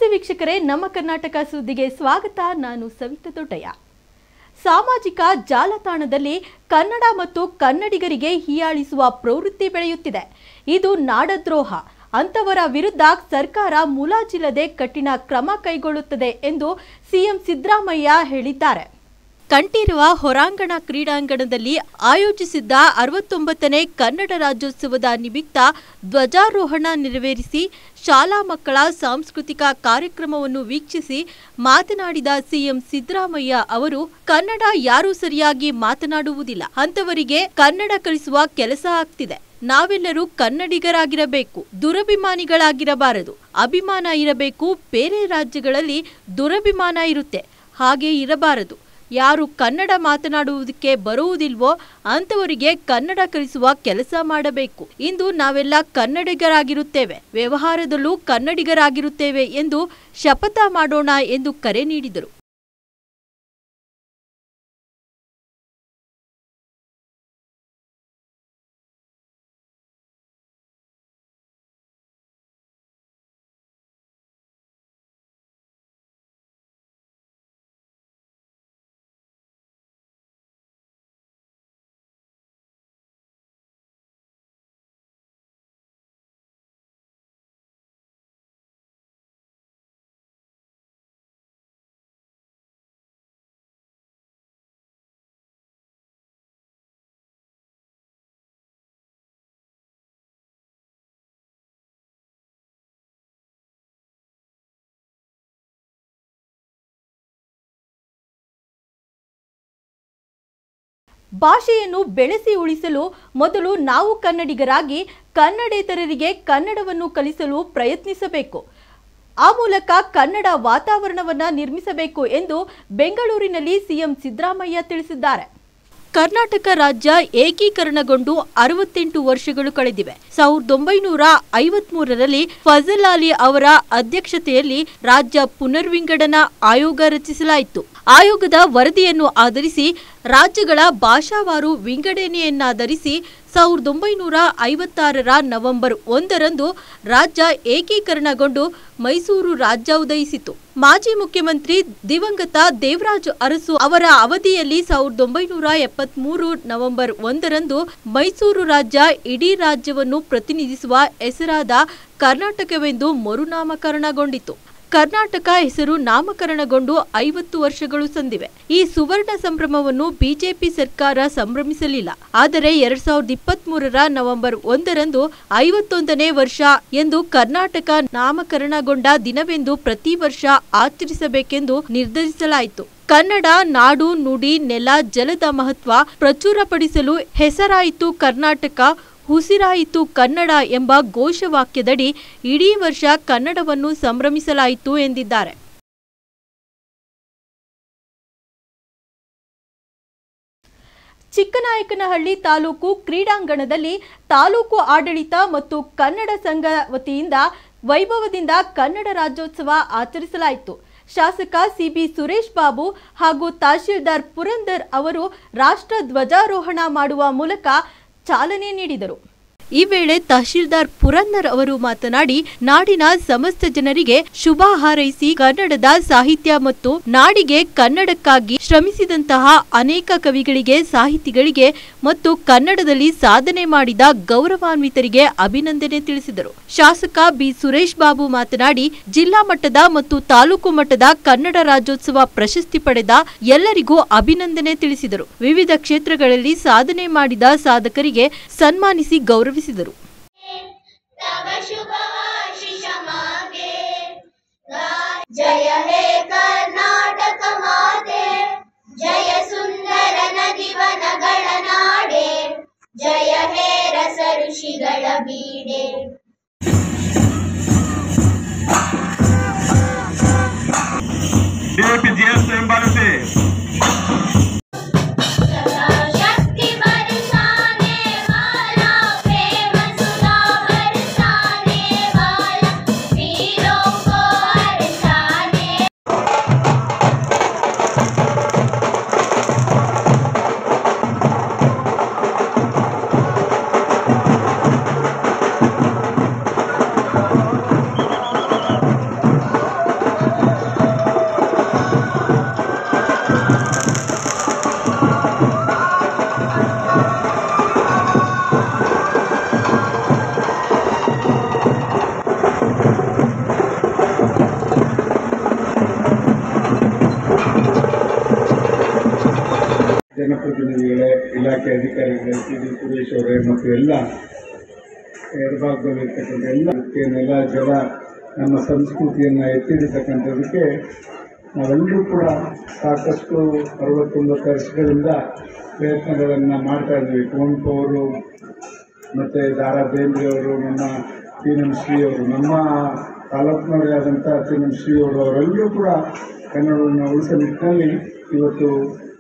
ವೀಕ್ಷಕರೇ ನಮ್ಮ ಕರ್ನಾಟಕ ಸುದ್ದಿಗೆ ಸ್ವಾಗತ ನಾನು ಸವಿತಾ ದೊಡ್ಡಯ್ಯ ಸಾಮಾಜಿಕ ಜಾಲತಾಣದಲ್ಲಿ ಕನ್ನಡ ಮತ್ತು ಕನ್ನಡಿಗರಿಗೆ ಹೀಯಾಳಿಸುವ ಪ್ರವೃತ್ತಿ ಬೆಳೆಯುತ್ತಿದೆ ಇದು ನಾಡದ್ರೋಹ ಅಂತವರ ವಿರುದ್ಧ ಸರ್ಕಾರ ಮುಲಾಜಿಲ್ಲದೆ ಕಠಿಣ ಕ್ರಮ ಕೈಗೊಳ್ಳುತ್ತದೆ ಎಂದು ಸಿಎಂ ಸಿದ್ದರಾಮಯ್ಯ ಹೇಳಿದ್ದಾರೆ ಕಂಠೀರವ ಹೊರಾಂಗಣ ಕ್ರೀಡಾಂಗಣದಲ್ಲಿ ಆಯೋಜಿಸಿದ್ದ ಅರವತ್ತೊಂಬತ್ತನೇ ಕನ್ನಡ ರಾಜ್ಯೋತ್ಸವದ ನಿಮಿತ್ತ ಧ್ವಜಾರೋಹಣ ನೆರವೇರಿಸಿ ಶಾಲಾ ಮಕ್ಕಳ ಸಾಂಸ್ಕೃತಿಕ ಕಾರ್ಯಕ್ರಮವನ್ನು ವೀಕ್ಷಿಸಿ ಮಾತನಾಡಿದ ಸಿಎಂ ಸಿದ್ದರಾಮಯ್ಯ ಅವರು ಕನ್ನಡ ಯಾರೂ ಸರಿಯಾಗಿ ಮಾತನಾಡುವುದಿಲ್ಲ ಅಂತವರಿಗೆ ಕನ್ನಡ ಕಲಿಸುವ ಕೆಲಸ ಆಗ್ತಿದೆ ನಾವೆಲ್ಲರೂ ಕನ್ನಡಿಗರಾಗಿರಬೇಕು ದುರಭಿಮಾನಿಗಳಾಗಿರಬಾರದು ಅಭಿಮಾನ ಇರಬೇಕು ಬೇರೆ ರಾಜ್ಯಗಳಲ್ಲಿ ದುರಭಿಮಾನ ಇರುತ್ತೆ ಹಾಗೆ ಇರಬಾರದು ಯಾರು ಕನ್ನಡ ಮಾತನಾಡುವುದಕ್ಕೆ ಬರುವುದಿಲ್ವೋ ಅಂತವರಿಗೆ ಕನ್ನಡ ಕಲಿಸುವ ಕೆಲಸ ಮಾಡಬೇಕು ಇಂದು ನಾವೆಲ್ಲ ಕನ್ನಡಿಗರಾಗಿರುತ್ತೇವೆ ವ್ಯವಹಾರದಲ್ಲೂ ಕನ್ನಡಿಗರಾಗಿರುತ್ತೇವೆ ಎಂದು ಶಪಥ ಮಾಡೋಣ ಎಂದು ಕರೆ ನೀಡಿದರು ಭಾಷೆಯನ್ನು ಬೆಳೆಸಿ ಉಳಿಸಲು ಮೊದಲು ನಾವು ಕನ್ನಡಿಗರಾಗಿ ಕನ್ನಡೇತರರಿಗೆ ಕನ್ನಡವನ್ನು ಕಲಿಸಲು ಪ್ರಯತ್ನಿಸಬೇಕು ಆ ಮೂಲಕ ಕನ್ನಡ ವಾತಾವರಣವನ್ನು ನಿರ್ಮಿಸಬೇಕು ಎಂದು ಬೆಂಗಳೂರಿನಲ್ಲಿ ಸಿಎಂ ಸಿದ್ದರಾಮಯ್ಯ ತಿಳಿಸಿದ್ದಾರೆ ಕರ್ನಾಟಕ ರಾಜ್ಯ ಏಕೀಕರಣಗೊಂಡು ಅರವತ್ತೆಂಟು ವರ್ಷಗಳು ಕಳೆದಿವೆ ಸಾವಿರದ ಒಂಬೈನೂರ ಐವತ್ಮೂರರಲ್ಲಿ ಫಜಲ್ ಅಲಿ ಅವರ ಅಧ್ಯಕ್ಷತೆಯಲ್ಲಿ ರಾಜ್ಯ ಪುನರ್ವಿಂಗಡನಾ ಆಯೋಗ ರಚಿಸಲಾಯಿತು ಆಯೋಗದ ವರದಿಯನ್ನು ಆಧರಿಸಿ ರಾಜ್ಯಗಳ ಭಾಷಾವಾರು ವಿಂಗಡಣೆಯನ್ನಾಧರಿಸಿ ಸಾವಿರದ ಒಂಬೈನೂರ ಐವತ್ತಾರರ ನವೆಂಬರ್ ಒಂದರಂದು ರಾಜ್ಯ ಏಕೀಕರಣಗೊಂಡು ಮೈಸೂರು ರಾಜ್ಯ ಉದಯಿಸಿತು ಮಾಜಿ ಮುಖ್ಯಮಂತ್ರಿ ದಿವಂಗತ ದೇವರಾಜು ಅರಸು ಅವರ ಅವಧಿಯಲ್ಲಿ ಸಾವಿರದ ಒಂಬೈನೂರ ಎಪ್ಪತ್ಮೂರು ನವೆಂಬರ್ ಒಂದರಂದು ಮೈಸೂರು ರಾಜ್ಯ ಇಡೀ ರಾಜ್ಯವನ್ನು ಪ್ರತಿನಿಧಿಸುವ ಹೆಸರಾದ ಕರ್ನಾಟಕವೆಂದು ಮರುನಾಮಕರಣಗೊಂಡಿತು ಕರ್ನಾಟಕ ಹೆಸರು ನಾಮಕರಣಗೊಂಡು ಐವತ್ತು ವರ್ಷಗಳು ಸಂದಿವೆ ಈ ಸುವರ್ಣ ಸಂಭ್ರಮವನ್ನು ಬಿಜೆಪಿ ಸರ್ಕಾರ ಸಂಭ್ರಮಿಸಲಿಲ್ಲ ಆದರೆ ಎರಡ್ ಸಾವಿರದ ಇಪ್ಪತ್ತ್ ಮೂರರ ನವೆಂಬರ್ ಒಂದರಂದು ಐವತ್ತೊಂದನೇ ವರ್ಷ ಎಂದು ಕರ್ನಾಟಕ ನಾಮಕರಣಗೊಂಡ ದಿನವೆಂದು ಪ್ರತಿ ವರ್ಷ ಆಚರಿಸಬೇಕೆಂದು ನಿರ್ಧರಿಸಲಾಯಿತು ಕನ್ನಡ ನಾಡು ನುಡಿ ನೆಲ ಜಲದ ಮಹತ್ವ ಪ್ರಚುರಪಡಿಸಲು ಹೆಸರಾಯಿತು ಕರ್ನಾಟಕ ಉಸಿರಾಯಿತು ಕನ್ನಡ ಎಂಬ ಘೋಷವಾಕ್ಯದಡಿ ಇಡೀ ವರ್ಷ ಕನ್ನಡವನ್ನು ಸಂಭ್ರಮಿಸಲಾಯಿತು ಎಂದಿದ್ದಾರೆ ಚಿಕ್ಕನಾಯಕನಹಳ್ಳಿ ತಾಲೂಕು ಕ್ರೀಡಾಂಗಣದಲ್ಲಿ ತಾಲೂಕು ಆಡಳಿತ ಮತ್ತು ಕನ್ನಡ ಸಂಘ ವತಿಯಿಂದ ವೈಭವದಿಂದ ಕನ್ನಡ ರಾಜ್ಯೋತ್ಸವ ಆಚರಿಸಲಾಯಿತು ಶಾಸಕ ಸಿಬಿ ಸುರೇಶ್ ಬಾಬು ಹಾಗೂ ತಹಶೀಲ್ದಾರ್ ಪುರಂದರ್ ಅವರು ರಾಷ್ಟ್ರ ಧ್ವಜಾರೋಹಣ ಮಾಡುವ ಮೂಲಕ ಚಾಲನೆ ನೀಡಿದರು ಈ ವೇಳೆ ತಹಶೀಲ್ದಾರ್ ಪುರಂದರ್ ಅವರು ಮಾತನಾಡಿ ನಾಡಿನ ಸಮಸ್ತ ಜನರಿಗೆ ಶುಭ ಹಾರೈಸಿ ಕನ್ನಡದ ಸಾಹಿತ್ಯ ಮತ್ತು ನಾಡಿಗೆ ಕನ್ನಡಕ್ಕಾಗಿ ಶ್ರಮಿಸಿದಂತಹ ಅನೇಕ ಕವಿಗಳಿಗೆ ಸಾಹಿತಿಗಳಿಗೆ ಮತ್ತು ಕನ್ನಡದಲ್ಲಿ ಸಾಧನೆ ಮಾಡಿದ ಗೌರವಾನ್ವಿತರಿಗೆ ಅಭಿನಂದನೆ ತಿಳಿಸಿದರು ಶಾಸಕ ಬಿ ಸುರೇಶ್ ಬಾಬು ಮಾತನಾಡಿ ಜಿಲ್ಲಾ ಮಟ್ಟದ ಮತ್ತು ತಾಲೂಕು ಮಟ್ಟದ ಕನ್ನಡ ರಾಜ್ಯೋತ್ಸವ ಪ್ರಶಸ್ತಿ ಪಡೆದ ಎಲ್ಲರಿಗೂ ಅಭಿನಂದನೆ ತಿಳಿಸಿದರು ವಿವಿಧ ಕ್ಷೇತ್ರಗಳಲ್ಲಿ ಸಾಧನೆ ಮಾಡಿದ ಸಾಧಕರಿಗೆ ಸನ್ಮಾನಿಸಿ ಗೌರವಿಸಿದರು तव शुभ आशिष मागे जय हे कर्नाटक माते जय सुन्दर नदिवनಗಳ ನಾಡೆ ಜಯ ಹೇ ರಸ ಋಷಿಗಳ ಬೀಡೆ DAPGS ಹಿಂಬಾಲಿಸಿ शक्ति बरसाने वाला प्रेम सुधा बरसाने वाला वीरों को हरसाने ಿ ಮಾಡಿದ್ದಾರೆ ಸಿ ಡಿ ಸುರೇಶ್ ಅವರೇ ಮತ್ತು ಎಲ್ಲ ಎಡಭಾಗದಲ್ಲಿರ್ತಕ್ಕಂಥ ಎಲ್ಲ ಅದಕ್ಕೆ ನೆಲ ಜಲ ನಮ್ಮ ಸಂಸ್ಕೃತಿಯನ್ನು ಎತ್ತಿಡಿರ್ತಕ್ಕಂಥದ್ದಕ್ಕೆ ನಾವೆಲ್ಲರೂ ಕೂಡ ಸಾಕಷ್ಟು ಅರವತ್ತೊಂಬತ್ತು ವರ್ಷಗಳಿಂದ ಪ್ರಯತ್ನಗಳನ್ನು ಮಾಡ್ತಾ ಇದ್ವಿ ಕುವೆಂಪು ಅವರು ಮತ್ತು ದಾರಾ ಬೇಂದ್ರೆ ಅವರು ನಮ್ಮ ಟಿ ಎಂ ಶ್ರೀ ಅವರು ನಮ್ಮ ತಾಲೂಕಿನವರೇ ಆದಂಥ ಟಿ ಎಂ ಶ್ರೀ ಅವರು ಅವರೆಲ್ಲರೂ ಕೂಡ ಕನ್ನಡವನ್ನು ಉಳಿಸೋ ನಿಟ್ಟಿನಲ್ಲಿ ಇವತ್ತು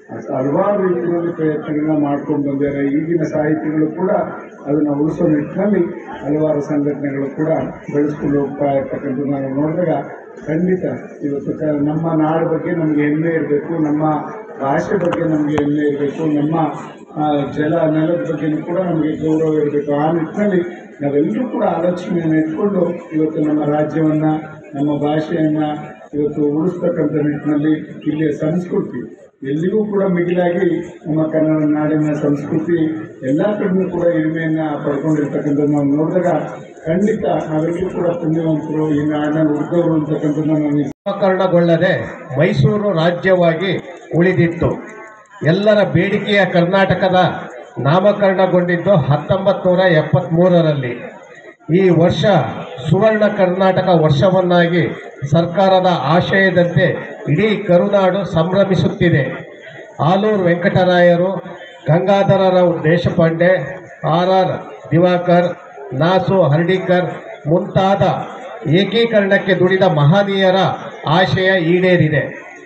ಹಲವಾರು ರೀತಿಯಲ್ಲಿ ಪ್ರಯತ್ನಗಳನ್ನ ಮಾಡ್ಕೊಂಡು ಬಂದಿದ್ದಾರೆ ಈಗಿನ ಸಾಹಿತಿಗಳು ಕೂಡ ಅದನ್ನು ಉಳಿಸೋ ನಿಟ್ಟಿನಲ್ಲಿ ಹಲವಾರು ಸಂಘಟನೆಗಳು ಕೂಡ ಬೆಳೆಸ್ಕೊಂಡು ಹೋಗ್ತಾ ಇರ್ತಕ್ಕಂಥದ್ದು ನಾವು ನೋಡಿದಾಗ ಖಂಡಿತ ಇವತ್ತು ಕ ನಮ್ಮ ನಾಡು ಬಗ್ಗೆ ನಮಗೆ ಹೆಮ್ಮೆ ಇರಬೇಕು ನಮ್ಮ ಭಾಷೆ ಬಗ್ಗೆ ನಮಗೆ ಹೆಮ್ಮೆ ಇರಬೇಕು ನಮ್ಮ ಆ, ಜಲ ನೆಲದ ಬಗ್ಗೆನೂ ಕೂಡ ನಮಗೆ ಗೌರವ ಇರಬೇಕು ಆ ನಿಟ್ಟಿನಲ್ಲಿ ನಾವೆಲ್ಲರೂ ಕೂಡ ಆಲೋಚನೆಯನ್ನು ಇಟ್ಕೊಂಡು ಇವತ್ತು ನಮ್ಮ ರಾಜ್ಯವನ್ನು ನಮ್ಮ ಭಾಷೆಯನ್ನು ಇವತ್ತು ಉಳಿಸ್ತಕ್ಕಂಥ ನಿಟ್ಟಿನಲ್ಲಿ ಇಲ್ಲಿಯ ಸಂಸ್ಕೃತಿ ಎಲ್ಲಿಗೂ ಕೂಡ ಮಿಗಿಲಾಗಿ ನಮ್ಮ ಕನ್ನಡ ನಾಡಿನ ಸಂಸ್ಕೃತಿ ಎಲ್ಲ ಕಡೆನೂ ಕೂಡ ಹಿರಿಮೆಯನ್ನು ಪಡ್ಕೊಂಡಿರ್ತಕ್ಕಂಥದ್ದು ನಾವು ನೋಡಿದಾಗ ಖಂಡಿತ ನಾವೆಲ್ಲರೂ ಕೂಡ ಪುಣ್ಯವಂತರು ಈ ನಾಡಿನಲ್ಲಿ ಹುಟ್ಟಿದವರು ಅಂತಕ್ಕಂಥದ್ದನ್ನ ನಾವು ನಾಮಕರಣಗೊಳ್ಳದೆ ಮೈಸೂರು ರಾಜ್ಯವಾಗಿ ಉಳಿದಿತ್ತು ಎಲ್ಲರ ಬೇಡಿಕೆಯ ಕರ್ನಾಟಕದ ನಾಮಕರಣಗೊಂಡಿದ್ದು ಹತ್ತೊಂಬತ್ತು ನೂರ ಎಪ್ಪತ್ತ್ಮೂರರಲ್ಲಿ ಈ ವರ್ಷ ಸುವರ್ಣ ಕರ್ನಾಟಕ ವರ್ಷವನ್ನಾಗಿ ಸರ್ಕಾರದ ಆಶಯದಂತೆ ಇಡೀ ಕರುನಾಡು ಸಂಭ್ರಮಿಸುತ್ತಿದೆ ಆಲೂರು ವೆಂಕಟರಾಯರು ಗಂಗಾಧರರಾವ್ ದೇಶಪಾಂಡೆ ಆರ್ ಆರ್ ದಿವಾಕರ್ ನಾಸು ಹರ್ಡಿಕರ್ ಮುಂತಾದ ಏಕೀಕರಣಕ್ಕೆ ದುಡಿದ ಮಹನೀಯರ ಆಶಯ ಈಡೇರಿದೆ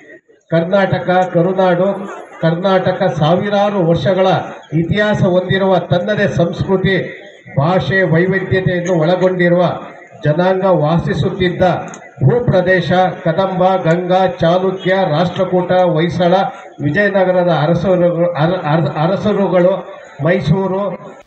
ಕರ್ನಾಟಕ ಕರುನಾಡು ಕರ್ನಾಟಕ ಸಾವಿರಾರು ವರ್ಷಗಳ ಇತಿಹಾಸ ಹೊಂದಿರುವ ತನ್ನದೇ ಸಂಸ್ಕೃತಿ ಭಾಷೆ ವೈವಿಧ್ಯತೆಯನ್ನು ಒಳಗೊಂಡಿರುವ ಜನಾಂಗ ವಾಸಿಸುತ್ತಿದ್ದ ಭೂಪ್ರದೇಶ ಕದಂಬ ಗಂಗಾ ಚಾಲುಕ್ಯ ರಾಷ್ಟ್ರಕೂಟ ಹೊಯ್ಸಳ ವಿಜಯನಗರದ ಅರಸರು ಅರ- ಅರ- ಅರಸರುಗಳು ಮೈಸೂರು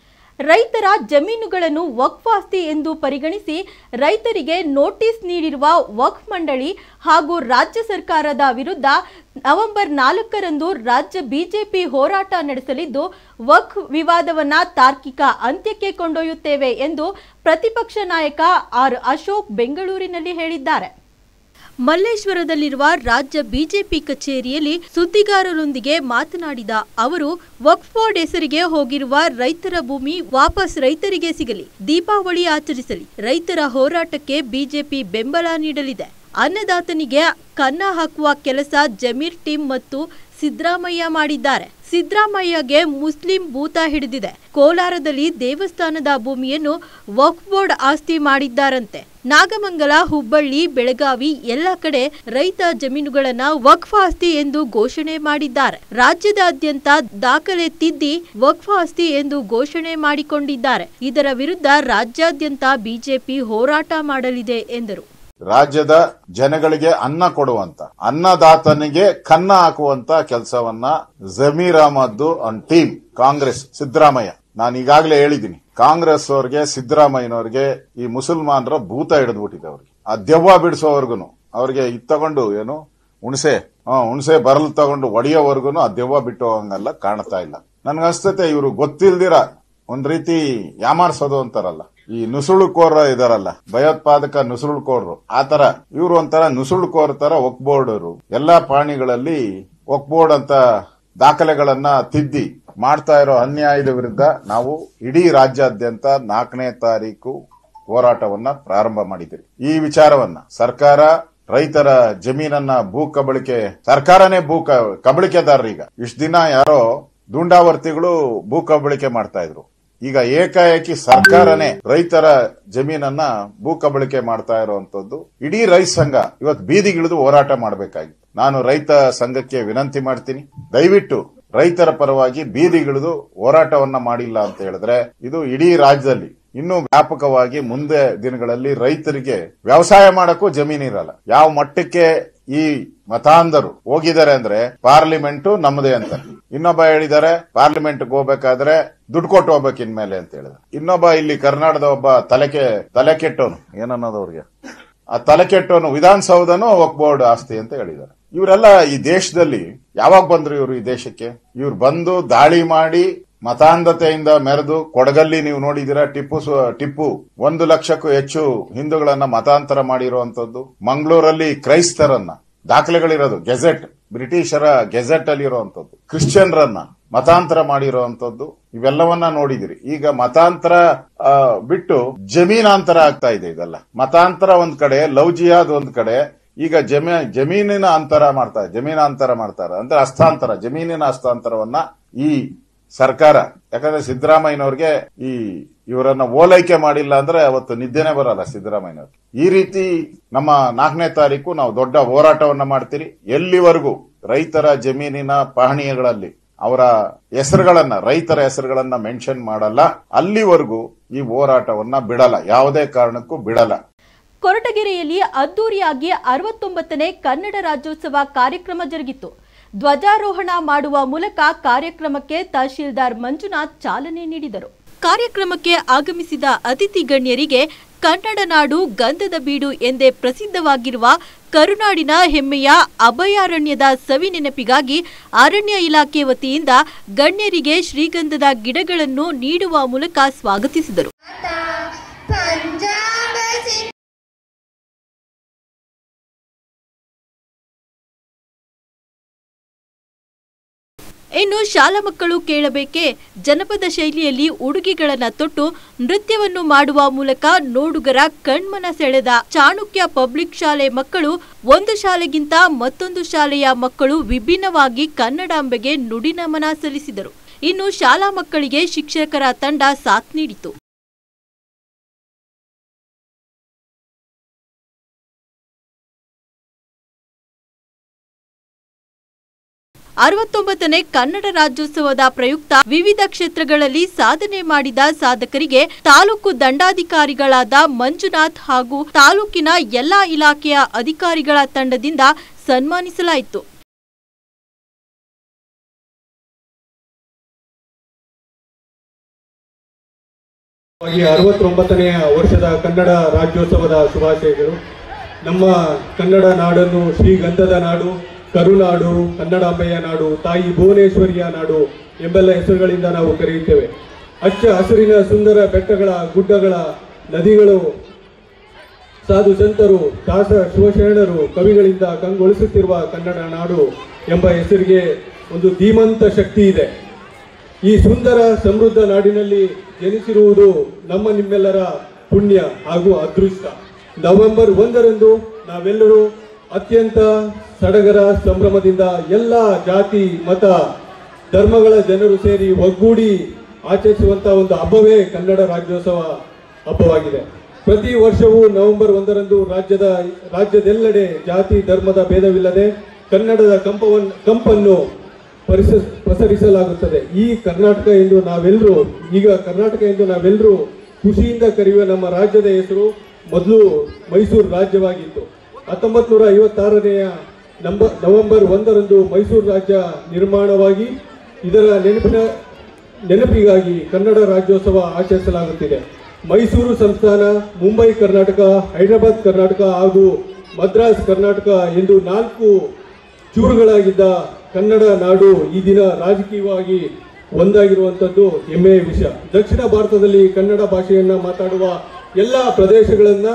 ರೈತರ ಜಮೀನುಗಳನ್ನು ವಕ್ಫ್ ಆಸ್ತಿ ಎಂದು ಪರಿಗಣಿಸಿ ರೈತರಿಗೆ ನೋಟಿಸ್ ನೀಡಿರುವ ವಕ್ಫ್ ಮಂಡಳಿ ಹಾಗೂ ರಾಜ್ಯ ಸರ್ಕಾರದ ವಿರುದ್ಧ ನವೆಂಬರ್ ನಾಲ್ಕರಂದು ರಾಜ್ಯ ಬಿಜೆಪಿ ಹೋರಾಟ ನಡೆಸಲಿದ್ದು ವಕ್ಫ್ ವಿವಾದವನ್ನ ತಾರ್ಕಿಕ ಅಂತ್ಯಕ್ಕೆ ಕೊಂಡೊಯ್ಯುತ್ತೇವೆ ಎಂದು ಪ್ರತಿಪಕ್ಷ ನಾಯಕ ಆರ್ ಅಶೋಕ್ ಬೆಂಗಳೂರಿನಲ್ಲಿ ಹೇಳಿದ್ದಾರೆ ಮಲ್ಲೇಶ್ವರದಲ್ಲಿರುವ ರಾಜ್ಯ ಬಿಜೆಪಿ ಕಚೇರಿಯಲ್ಲಿ ಸುದ್ದಿಗಾರರೊಂದಿಗೆ ಮಾತನಾಡಿದ ಅವರು ವಕ್ಫ್ ಬೋರ್ಡ್ ಹೆಸರಿಗೆ ಹೋಗಿರುವ ರೈತರ ಭೂಮಿ ವಾಪಸ್ ರೈತರಿಗೆ ಸಿಗಲಿ ದೀಪಾವಳಿ ಆಚರಿಸಲಿ ರೈತರ ಹೋರಾಟಕ್ಕೆ ಬಿಜೆಪಿ ಬೆಂಬಲ ನೀಡಲಿದೆ ಅನ್ನದಾತನಿಗೆ ಕನ್ನ ಹಾಕುವ ಕೆಲಸ ಜಮೀರ್ ಟೀಮ್ ಮತ್ತು ಸಿದ್ದರಾಮಯ್ಯ ಮಾಡಿದ್ದಾರೆ ಸಿದ್ದರಾಮಯ್ಯಗೆ ಮುಸ್ಲಿಂ ಭೂತ ಹಿಡಿದಿದೆ ಕೋಲಾರದಲ್ಲಿ ದೇವಸ್ಥಾನದ ಭೂಮಿಯನ್ನು ವಕ್ಫ್ ಬೋರ್ಡ್ ಆಸ್ತಿ ಮಾಡಿದ್ದಾರಂತೆ ನಾಗಮಂಗಲ ಹುಬ್ಬಳ್ಳಿ ಬೆಳಗಾವಿ ಎಲ್ಲ ಕಡೆ ರೈತ ಜಮೀನುಗಳನ್ನ ವಕ್ಫ್ ಆಸ್ತಿ ಎಂದು ಘೋಷಣೆ ಮಾಡಿದ್ದಾರೆ ರಾಜ್ಯದಾದ್ಯಂತ ದಾಖಲೆ ತಿದ್ದಿ ವಕ್ಫ್ ಆಸ್ತಿ ಎಂದು ಘೋಷಣೆ ಮಾಡಿಕೊಂಡಿದ್ದಾರೆ ಇದರ ವಿರುದ್ಧ ರಾಜ್ಯಾದ್ಯಂತ ಬಿಜೆಪಿ ಹೋರಾಟ ಮಾಡಲಿದೆ ಎಂದರು ರಾಜ್ಯದ ಜನಗಳಿಗೆ ಅನ್ನ ಕೊಡುವಂತ ಅನ್ನದಾತನಿಗೆ ಕನ್ನ ಹಾಕುವಂತ ಕೆಲಸವನ್ನ ಜಮೀರ್ ಅಹಮದ್ ಅಂಡ್ ಟೀಮ್ ಕಾಂಗ್ರೆಸ್ ಸಿದ್ದರಾಮಯ್ಯ ನಾನು ಈಗಾಗಲೇ ಹೇಳಿದ್ದೀನಿ ಕಾಂಗ್ರೆಸ್ ಅವ್ರಿಗೆ ಸಿದ್ದರಾಮಯ್ಯನವ್ರಿಗೆ ಈ ಮುಸಲ್ಮಾನರ ಭೂತ ಹಿಡಿದ್ಬಿಟ್ಟಿದೆ ಅವ್ರಿಗೆ ಆ ದೆವ್ವ ಬಿಡಿಸೋವರ್ಗುನು ಅವ್ರಿಗೆ ಇದ್ ತಗೊಂಡು ಏನು ಹುಣಸೆ ಹಾ ಹುಣಸೆ ಬರಲ್ ತಗೊಂಡು ಒಡೆಯೋವರ್ಗುನು ಆ ದೆವ್ವ ಬಿಟ್ಟು ಹೋಗಂಗಲ್ಲ ಕಾಣ್ತಾ ಇಲ್ಲ ನನ್ಗನ್ಸ್ತತೆ ಇವರು ಗೊತ್ತಿಲ್ದಿರ ಒಂದ್ ರೀತಿ ಯಾಮಾರ್ಸೋದು ಅಂತಾರಲ್ಲ ಈ ನುಸುಳುಕೋರ ಇದಾರಲ್ಲ ಭಯೋತ್ಪಾದಕ ನುಸುಳುಕೋರರು ಆತರ ಇವರು ಒಂಥರ ನುಸುಳುಕೋರ್ ತರ ಒಕ್ಬೋರ್ಡರು ಎಲ್ಲಾ ಪ್ರಾಣಿಗಳಲ್ಲಿ ಒಕ್ಬೋರ್ಡ್ ಅಂತ ದಾಖಲೆಗಳನ್ನ ತಿದ್ದಿ ಮಾಡ್ತಾ ಇರೋ ಅನ್ಯಾಯದ ವಿರುದ್ಧ ನಾವು ಇಡೀ ರಾಜ್ಯಾದ್ಯಂತ ನಾಲ್ಕನೇ ತಾರೀಕು ಹೋರಾಟವನ್ನ ಪ್ರಾರಂಭ ಮಾಡಿದ್ದೀವಿ ಈ ವಿಚಾರವನ್ನ ಸರ್ಕಾರ ರೈತರ ಜಮೀನನ್ನ ಭೂ ಕಬಳಿಕೆ ಸರ್ಕಾರನೇ ಭೂ ಕ- ಕಬಳಿಕೆದಾರರೀಗ ಇಷ್ಟ ದಿನ ಯಾರೋ ದುಂಡಾವರ್ತಿಗಳು ಭೂ ಕಬಳಿಕೆ ಮಾಡ್ತಾ ಇದ್ರು ಈಗ ಏಕಾಏಕಿ ಸರ್ಕಾರನೇ ರೈತರ ಜಮೀನನ್ನ ಭೂ ಕಬಳಿಕೆ ಮಾಡ್ತಾ ಇರುವಂತದ್ದು ಇಡೀ ರೈತ ಸಂಘ ಇವತ್ತು ಬೀದಿಗಿಳಿದು ಹೋರಾಟ ಮಾಡಬೇಕಾಗಿತ್ತು ನಾನು ರೈತ ಸಂಘಕ್ಕೆ ವಿನಂತಿ ಮಾಡ್ತೀನಿ ದಯವಿಟ್ಟು ರೈತರ ಪರವಾಗಿ ಬೀದಿಗಿಳಿದು ಹೋರಾಟವನ್ನ ಮಾಡಿಲ್ಲ ಅಂತ ಹೇಳಿದ್ರೆ ಇದು ಇಡೀ ರಾಜ್ಯದಲ್ಲಿ ಇನ್ನೂ ವ್ಯಾಪಕವಾಗಿ ಮುಂದೆ ದಿನಗಳಲ್ಲಿ ರೈತರಿಗೆ ವ್ಯವಸಾಯ ಮಾಡಕ್ಕೂ ಜಮೀನಿರಲ್ಲ ಯಾವ ಮಟ್ಟಕ್ಕೆ ಈ ಮತಾಂಧರು ಹೋಗಿದ್ದಾರೆ ಅಂದ್ರೆ ಪಾರ್ಲಿಮೆಂಟ್ ನಮ್ಮದೇ ಅಂತ ಇನ್ನೊಬ್ಬ ಹೇಳಿದ್ದಾರೆ ಪಾರ್ಲಿಮೆಂಟ್ ಹೋಗ್ಬೇಕಾದ್ರೆ ದುಡ್ಡು ಕೊಟ್ಟು ಹೋಗ್ಬೇಕು ಇನ್ಮೇಲೆ ಅಂತ ಹೇಳಿದ್ರು ಇನ್ನೊಬ್ಬ ಇಲ್ಲಿ ಕರ್ನಾಟಕದ ಒಬ್ಬ ತಲೆಕೆ ತಲೆ ಕೆಟ್ಟವನು ಏನನ್ನೋದು ಅವ್ರಿಗೆ ಆ ತಲೆ ಕೆಟ್ಟವನು ವಿಧಾನಸೌಧನು ವಕ್ ಬೋರ್ಡ್ ಆಸ್ತಿ ಅಂತ ಹೇಳಿದ್ದಾರೆ ಇವರೆಲ್ಲ ಈ ದೇಶದಲ್ಲಿ ಯಾವಾಗ ಬಂದ್ರು ಇವರು ಈ ದೇಶಕ್ಕೆ ಇವ್ರು ಬಂದು ದಾಳಿ ಮಾಡಿ ಮತಾಂಧತೆಯಿಂದ ಮೆರೆದು ಕೊಡಗಲ್ಲಿ ನೀವು ನೋಡಿದಿರ ಟಿಪ್ಪು ಸು- ಟಿಪ್ಪು ಒಂದು ಲಕ್ಷಕ್ಕೂ ಹೆಚ್ಚು ಹಿಂದೂಗಳನ್ನ ಮತಾಂತರ ಮಾಡಿರುವಂತದ್ದು ಮಂಗಳೂರಲ್ಲಿ ಕ್ರೈಸ್ತರನ್ನ ದಾಖಲೆಗಳಿರೋದು ಗೆಜೆಟ್ ಬ್ರಿಟಿಷರ ಗೆಜೆಟ್ ಅಲ್ಲಿ ಇರುವಂತದ್ದು ಕ್ರಿಶ್ಚಿಯನ್ರನ್ನ ಮತಾಂತರ ಮಾಡಿರುವಂತದ್ದು ಇವೆಲ್ಲವನ್ನ ನೋಡಿದಿರಿ ಈಗ ಮತಾಂತರ ಆ, ಬಿಟ್ಟು ಜಮೀನಾಂತರ ಆಗ್ತಾ ಇದೆ ಇದೆಲ್ಲ ಮತಾಂತರ ಒಂದ್ ಕಡೆ ಲವ್ ಜಿಹಾದ್ ಒಂದ್ ಕಡೆ ಈಗ ಜಮೀ ಜಮೀನಿನ ಅಂತರ ಮಾಡ್ತಾರೆ ಜಮೀನಾಂತರ ಮಾಡ್ತಾರೆ ಅಂದ್ರೆ ಹಸ್ತಾಂತರ ಜಮೀನಿನ ಹಸ್ತಾಂತರವನ್ನ ಈ ಸರ್ಕಾರ ಯಾಕಂದ್ರೆ ಸಿದ್ದರಾಮಯ್ಯನವ್ರಿಗೆ ಈ ಇವರನ್ನ ಓಲೈಕೆ ಮಾಡಿಲ್ಲ ಅಂದ್ರೆ ಅವತ್ತು ನಿದ್ದೆನೆ ಬರಲ್ಲ ಸಿದ್ದರಾಮಯ್ಯನವ್ರಿಗೆ ಈ ರೀತಿ ನಮ್ಮ ನಾಲ್ಕನೇ ತಾರೀಕು ನಾವು ದೊಡ್ಡ ಹೋರಾಟವನ್ನ ಮಾಡ್ತೀರಿ ಎಲ್ಲಿವರೆಗೂ ರೈತರ ಜಮೀನಿನ ಪಹಣಿಗಳಲ್ಲಿ ಅವರ ಹೆಸರುಗಳನ್ನ ರೈತರ ಹೆಸರುಗಳನ್ನ ಮೆನ್ಷನ್ ಮಾಡಲ್ಲ ಅಲ್ಲಿವರೆಗೂ ಈ ಹೋರಾಟವನ್ನ ಬಿಡಲ್ಲ ಯಾವುದೇ ಕಾರಣಕ್ಕೂ ಬಿಡಲ್ಲ ಕೊರಟಗೆರೆಯಲ್ಲಿ ಅದ್ದೂರಿಯಾಗಿ ಅರವತ್ತೊಂಬತ್ತನೇ ಕನ್ನಡ ರಾಜ್ಯೋತ್ಸವ ಕಾರ್ಯಕ್ರಮ ಜರುಗಿತು ಧ್ವಜಾರೋಹಣ ಮಾಡುವ ಮೂಲಕ ಕಾರ್ಯಕ್ರಮಕ್ಕೆ ತಹಶೀಲ್ದಾರ್ ಮಂಜುನಾಥ್ ಚಾಲನೆ ನೀಡಿದರು ಕಾರ್ಯಕ್ರಮಕ್ಕೆ ಆಗಮಿಸಿದ ಅತಿಥಿ ಗಣ್ಯರಿಗೆ ಕನ್ನಡ ನಾಡು ಗಂಧದ ಬೀಡು ಎಂದೇ ಪ್ರಸಿದ್ಧವಾಗಿರುವ ಕರುನಾಡಿನ ಹೆಮ್ಮೆಯ ಅಭಯಾರಣ್ಯದ ಸವಿ ನೆನಪಿಗಾಗಿ ಅರಣ್ಯ ಇಲಾಖೆ ವತಿಯಿಂದ ಗಣ್ಯರಿಗೆ ಶ್ರೀಗಂಧದ ಗಿಡಗಳನ್ನು ನೀಡುವ ಮೂಲಕ ಸ್ವಾಗತಿಸಿದರು ಪಂಜಾಬ ಸಿಂಗ್ ಇನ್ನು ಶಾಲಾ ಮಕ್ಕಳು ಕೇಳಬೇಕೆ ಜನಪದ ಶೈಲಿಯಲ್ಲಿ ಉಡುಗೆಗಳನ್ನ ತೊಟ್ಟು ನೃತ್ಯವನ್ನು ಮಾಡುವ ಮೂಲಕ ನೋಡುಗರ ಕಣ್ಮನ ಸೆಳೆದ ಚಾಣಕ್ಯ ಪಬ್ಲಿಕ್ ಶಾಲೆ ಮಕ್ಕಳು ಒಂದು ಶಾಲೆಗಿಂತ ಮತ್ತೊಂದು ಶಾಲೆಯ ಮಕ್ಕಳು ವಿಭಿನ್ನವಾಗಿ ಕನ್ನಡಾಂಬೆಗೆ ನುಡಿನಮನ ಸಲ್ಲಿಸಿದರು ಇನ್ನು ಶಾಲಾ ಮಕ್ಕಳಿಗೆ ಶಿಕ್ಷಕರ ತಂಡ ಸಾಥ್ ನೀಡಿತು ಅರವತ್ತೊಂಬತ್ತನೇ ಕನ್ನಡ ರಾಜ್ಯೋತ್ಸವದ ಪ್ರಯುಕ್ತ ವಿವಿಧ ಕ್ಷೇತ್ರಗಳಲ್ಲಿ ಸಾಧನೆ ಮಾಡಿದ ಸಾಧಕರಿಗೆ ತಾಲೂಕು ದಂಡಾಧಿಕಾರಿಗಳಾದ ಮಂಜುನಾಥ್ ಹಾಗೂ ತಾಲೂಕಿನ ಎಲ್ಲಾ ಇಲಾಖೆಯ ಅಧಿಕಾರಿಗಳ ತಂಡದಿಂದ ಸನ್ಮಾನಿಸಲಾಯಿತು ಈ ಅರವತ್ತೊಂಬತ್ತನೆಯ ವರ್ಷದ ಕನ್ನಡ ರಾಜ್ಯೋತ್ಸವದ ಶುಭಾಶಯಗಳು ನಮ್ಮ ಕನ್ನಡ ನಾಡನ್ನು ಶ್ರೀಗಂಧದ ನಾಡು ಕರುನಾಡು ಕನ್ನಡಾಂಬೆಯ ನಾಡು ತಾಯಿ ಭುವನೇಶ್ವರಿಯ ನಾಡು ಎಂಬೆಲ್ಲ ಹೆಸರುಗಳಿಂದ ನಾವು ಕರೆಯುತ್ತೇವೆ ಹಚ್ಚ ಹಸಿರಿನ ಸುಂದರ ಬೆಟ್ಟಗಳ ಗುಡ್ಡಗಳ ನದಿಗಳು ಸಾಧು ಸಂತರು ದಾಸ ಶಿವಶರಣರು ಕವಿಗಳಿಂದ ಕಂಗೊಳಿಸುತ್ತಿರುವ ಕನ್ನಡ ನಾಡು ಎಂಬ ಹೆಸರಿಗೆ ಒಂದು ಧೀಮಂತ ಶಕ್ತಿ ಇದೆ ಈ ಸುಂದರ ಸಮೃದ್ಧ ನಾಡಿನಲ್ಲಿ ಜನಿಸಿರುವುದು ನಮ್ಮ ನಿಮ್ಮೆಲ್ಲರ ಪುಣ್ಯ ಹಾಗೂ ಅದೃಷ್ಟ ನವೆಂಬರ್ ಒಂದರಂದು ನಾವೆಲ್ಲರೂ ಅತ್ಯಂತ ಸಡಗರ ಸಂಭ್ರಮದಿಂದ ಎಲ್ಲ ಜಾತಿ ಮತ ಧರ್ಮಗಳ ಜನರು ಸೇರಿ ಒಗ್ಗೂಡಿ ಆಚರಿಸುವಂತ ಒಂದು ಹಬ್ಬವೇ ಕನ್ನಡ ರಾಜ್ಯೋತ್ಸವ ಹಬ್ಬವಾಗಿದೆ ಪ್ರತಿ ವರ್ಷವೂ ನವೆಂಬರ್ ಒಂದರಂದು ರಾಜ್ಯದ ರಾಜ್ಯದೆಲ್ಲೆಡೆ ಜಾತಿ ಧರ್ಮದ ಭೇದವಿಲ್ಲದೆ ಕನ್ನಡದ ಕಂಪವನ್ನು ಕಂಪನ್ನು ಪರಿಸ ಪ್ರಸರಿಸಲಾಗುತ್ತದೆ ಈ ಕರ್ನಾಟಕ ಎಂದು ನಾವೆಲ್ಲರೂ ಈಗ ಕರ್ನಾಟಕ ಎಂದು ನಾವೆಲ್ಲರೂ ಖುಷಿಯಿಂದ ಕರೆಯುವ ನಮ್ಮ ರಾಜ್ಯದ ಹೆಸರು ಮೊದಲು ಮೈಸೂರು ರಾಜ್ಯವಾಗಿತ್ತು ಹತ್ತೊಂಬತ್ತು ನೂರ ಐವತ್ತಾರನೆಯ ನಂಬ ನವೆಂಬರ್ ಒಂದರಂದು ಮೈಸೂರು ರಾಜ್ಯ ನಿರ್ಮಾಣವಾಗಿ ಇದರ ನೆನಪಿನ ನೆನಪಿಗಾಗಿ ಕನ್ನಡ ರಾಜ್ಯೋತ್ಸವ ಆಚರಿಸಲಾಗುತ್ತಿದೆ ಮೈಸೂರು ಸಂಸ್ಥಾನ ಮುಂಬೈ ಕರ್ನಾಟಕ ಹೈದರಾಬಾದ್ ಕರ್ನಾಟಕ ಹಾಗೂ ಮದ್ರಾಸ್ ಕರ್ನಾಟಕ ಎಂದು ನಾಲ್ಕು ಚೂರುಗಳಾಗಿದ್ದ ಕನ್ನಡ ನಾಡು ಈ ದಿನ ರಾಜಕೀಯವಾಗಿ ಒಂದಾಗಿರುವಂಥದ್ದು ಹೆಮ್ಮೆಯ ವಿಷಯ ದಕ್ಷಿಣ ಭಾರತದಲ್ಲಿ ಕನ್ನಡ ಭಾಷೆಯನ್ನ ಮಾತಾಡುವ ಎಲ್ಲ ಪ್ರದೇಶಗಳನ್ನ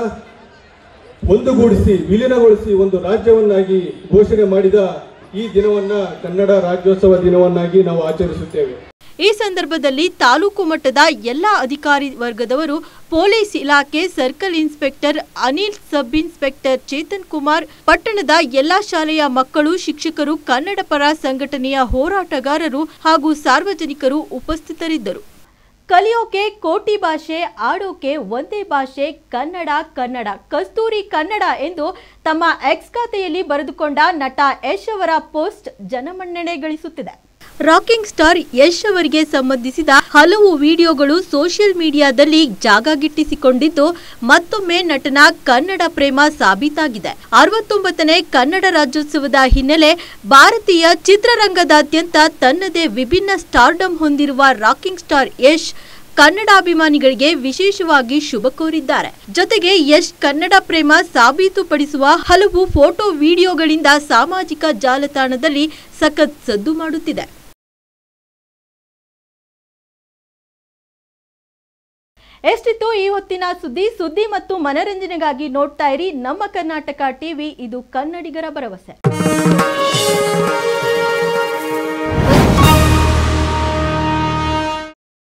ಒಂದುಗೂಡಿಸಿ ವಿಲೀನಗೊಳಿಸಿ ಒಂದು ರಾಜ್ಯವನ್ನಾಗಿ ಘೋಷಣೆ ಮಾಡಿದ ಈ ದಿನವನ್ನ ಕನ್ನಡ ರಾಜ್ಯೋತ್ಸವ ದಿನವನ್ನಾಗಿ ನಾವು ಆಚರಿಸುತ್ತೇವೆ ಈ ಸಂದರ್ಭದಲ್ಲಿ ತಾಲೂಕು ಮಟ್ಟದ ಎಲ್ಲ ಅಧಿಕಾರಿ ವರ್ಗದವರು ಪೊಲೀಸ್ ಇಲಾಖೆ circle inspector Anil sub inspector Chetan Kumar ಪಟ್ಟಣದ ಎಲ್ಲಾ ಶಾಲೆಯ ಮಕ್ಕಳು ಶಿಕ್ಷಕರು ಕನ್ನಡ ಪರ ಸಂಘಟನೆಯ ಹೋರಾಟಗಾರರು ಹಾಗೂ ಸಾರ್ವಜನಿಕರು ಉಪಸ್ಥಿತರಿದ್ದರು ಕಲಿಯೋಕೆ ಕೋಟಿ ಭಾಷೆ ಆಡೋಕೆ ಒಂದೇ ಭಾಷೆ ಕನ್ನಡ ಕನ್ನಡ ಕಸ್ತೂರಿ ಕನ್ನಡ ಎಂದು ತಮ್ಮ ಎಕ್ಸ್ ಖಾತೆಯಲ್ಲಿ ಬರೆದುಕೊಂಡ ನಟ ಯಶ್ ಅವರ ಪೋಸ್ಟ್ ಜನಮನ್ನಣೆ ಗಳಿಸುತ್ತಿದೆ ರಾಕಿಂಗ್ ಸ್ಟಾರ್ ಯಶ್ ಅವರಿಗೆ ಸಂಬಂಧಿಸಿದ ಹಲವು ವಿಡಿಯೋಗಳು ಸೋಷಿಯಲ್ ಮೀಡಿಯಾದಲ್ಲಿ ಜಾಗ ಗಿಟ್ಟಿಸಿಕೊಂಡಿದ್ದು ಮತ್ತೊಮ್ಮೆ ನಟನ ಕನ್ನಡ ಪ್ರೇಮ ಸಾಬೀತಾಗಿದೆ ಅರವತ್ತೊಂಬತ್ತನೇ ಕನ್ನಡ ರಾಜ್ಯೋತ್ಸವದ ಹಿನ್ನೆಲೆ ಭಾರತೀಯ ಚಿತ್ರರಂಗದಾದ್ಯಂತ ತನ್ನದೇ ವಿಭಿನ್ನ ಸ್ಟಾರ್ಡಮ್ ಹೊಂದಿರುವ ರಾಕಿಂಗ್ ಸ್ಟಾರ್ ಯಶ್ ಕನ್ನಡಾಭಿಮಾನಿಗಳಿಗೆ ವಿಶೇಷವಾಗಿ ಶುಭ ಕೋರಿದ್ದಾರೆ ಜೊತೆಗೆ ಯಶ್ ಕನ್ನಡ ಪ್ರೇಮ ಸಾಬೀತುಪಡಿಸುವ ಹಲವು ಫೋಟೋ ವಿಡಿಯೋಗಳಿಂದ ಸಾಮಾಜಿಕ ಜಾಲತಾಣದಲ್ಲಿ ಸಖತ್ ಸದ್ದು ಮಾಡುತ್ತಿದೆ ಎಷ್ಟಿತ್ತು ಈ ಹೊತ್ತಿನ ಸುದ್ದಿ ಸುದ್ದಿ ಮತ್ತು ಮನರಂಜನೆಗಾಗಿ ನೋಡ್ತಾ ಇರಿ ನಮ್ಮ ಕರ್ನಾಟಕ ಟಿವಿ ಇದು ಕನ್ನಡಿಗರ ಭರವಸೆ